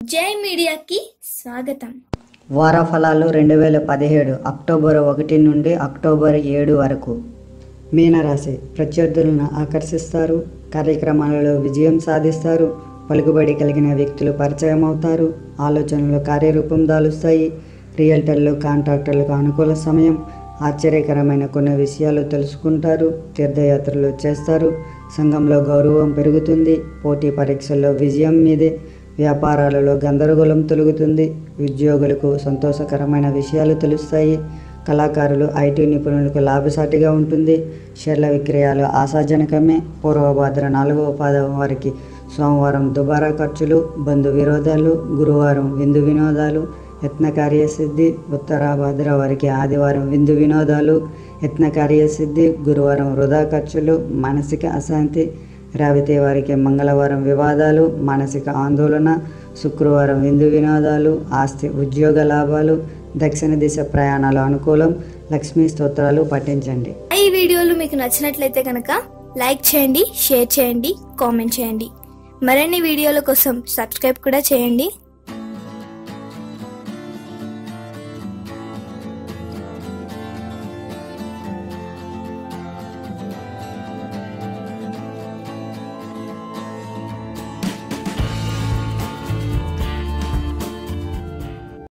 జై మీడియాకి స్వాగతం వార ఫలాలు రెండు వేల పదిహేడు అక్టోబర్ ఒకటి నుండి అక్టోబర్ ఏడు వరకు మీనరాశి ప్రత్యర్థులను ఆకర్షిస్తారు కార్యక్రమాలలో విజయం సాధిస్తారు పలుకుబడి కలిగిన వ్యక్తులు పరిచయం అవుతారు ఆలోచనలు కార్యరూపం దాలుస్తాయి రియల్టర్లు కాంట్రాక్టర్లకు అనుకూల సమయం ఆశ్చర్యకరమైన కొన్ని విషయాలు తెలుసుకుంటారు తీర్థయాత్రలు చేస్తారు సంఘంలో గౌరవం పెరుగుతుంది పోటీ పరీక్షల్లో విజయం మీదే వ్యాపారాలలో గందరగోళం తొలగుతుంది ఉద్యోగులకు సంతోషకరమైన విషయాలు తెలుస్తాయి కళాకారులు ఐటీ నిపుణులకు లాభసాటిగా ఉంటుంది షేర్ల విక్రయాలు ఆశాజనకమే పూర్వభద్ర నాలుగవ పాదం వారికి సోమవారం దుబారా ఖర్చులు బంధు విరోధాలు గురువారం విందు వినోదాలు యత్న కార్యసిద్ధి ఉత్తరాభద్ర వారికి ఆదివారం విందు వినోదాలు యత్న కార్యసిద్ధి గురువారం వృధా ఖర్చులు మానసిక అశాంతి రావితే వారికి మంగళవారం వివాదాలు మానసిక ఆందోళన శుక్రవారం విందు వినోదాలు ఆస్తి ఉద్యోగ లాభాలు దక్షిణ దిశ ప్రయాణాలు అనుకూలం లక్ష్మీ స్తోత్రాలు పఠించండి ఈ వీడియోలు మీకు నచ్చినట్లయితే కనుక లైక్ చేయండి షేర్ చేయండి కామెంట్ చేయండి మరిన్ని వీడియోల కోసం సబ్స్క్రైబ్ కూడా చేయండి